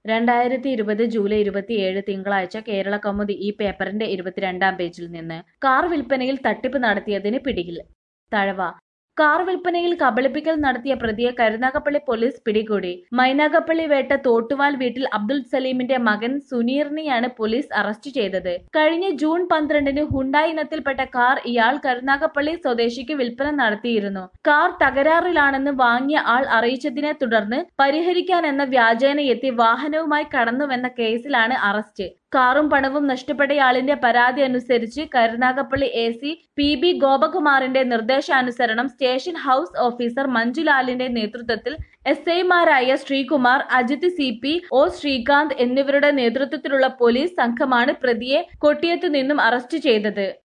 രണ്ടായിരത്തി ഇരുപത് ജൂലൈ ഇരുപത്തിയേഴ് തിങ്കളാഴ്ച കേരള കൗമുദി ഈ പേപ്പറിന്റെ ഇരുപത്തിരണ്ടാം പേജിൽ നിന്ന് കാർ വിൽപ്പനയിൽ തട്ടിപ്പ് നടത്തിയതിന് പിടിയിൽ തഴവ കാർ വിൽപ്പനയിൽ കബളിപ്പിക്കൽ നടത്തിയ പ്രതിയെ കരുനാഗപ്പള്ളി പോലീസ് പിടികൂടി മൈനാഗപ്പള്ളി വേട്ട തോട്ടുവാൽ വീട്ടിൽ അബ്ദുൾ സലീമിന്റെ മകൻ സുനീറിനെയാണ് പോലീസ് അറസ്റ്റ് ചെയ്തത് കഴിഞ്ഞ ജൂൺ പന്ത്രണ്ടിന് ഹുണ്ടായി ഇനത്തിൽപ്പെട്ട കാർ ഇയാൾ കരുനാഗപ്പള്ളി സ്വദേശിക്ക് വിൽപ്പന നടത്തിയിരുന്നു കാർ തകരാറിലാണെന്ന് വാങ്ങിയ ആൾ അറിയിച്ചതിനെ തുടർന്ന് പരിഹരിക്കാനെന്ന വ്യാജേന എത്തി വാഹനവുമായി കടന്നുവെന്ന കേസിലാണ് അറസ്റ്റ് കാറും പണവും നഷ്ടപ്പെട്ടയാളിന്റെ പരാതി അനുസരിച്ച് Karunagappally A C P B ഗോപകുമാറിന്റെ നിർദ്ദേശാനുസരണം സ്റ്റേഷൻ ഹൌസ് ഓഫീസർ മഞ്ജുലാലിന്റെ നേതൃത്വത്തിൽ എസ് ഐമാരായ Sreekumar Ajith C P O Sreekanth എന്നിവരുടെ നേതൃത്വത്തിലുള്ള പോലീസ് സംഘമാണ് പ്രതിയെ കൊട്ടിയത്തു നിന്നും അറസ്റ്റ് ചെയ്തത്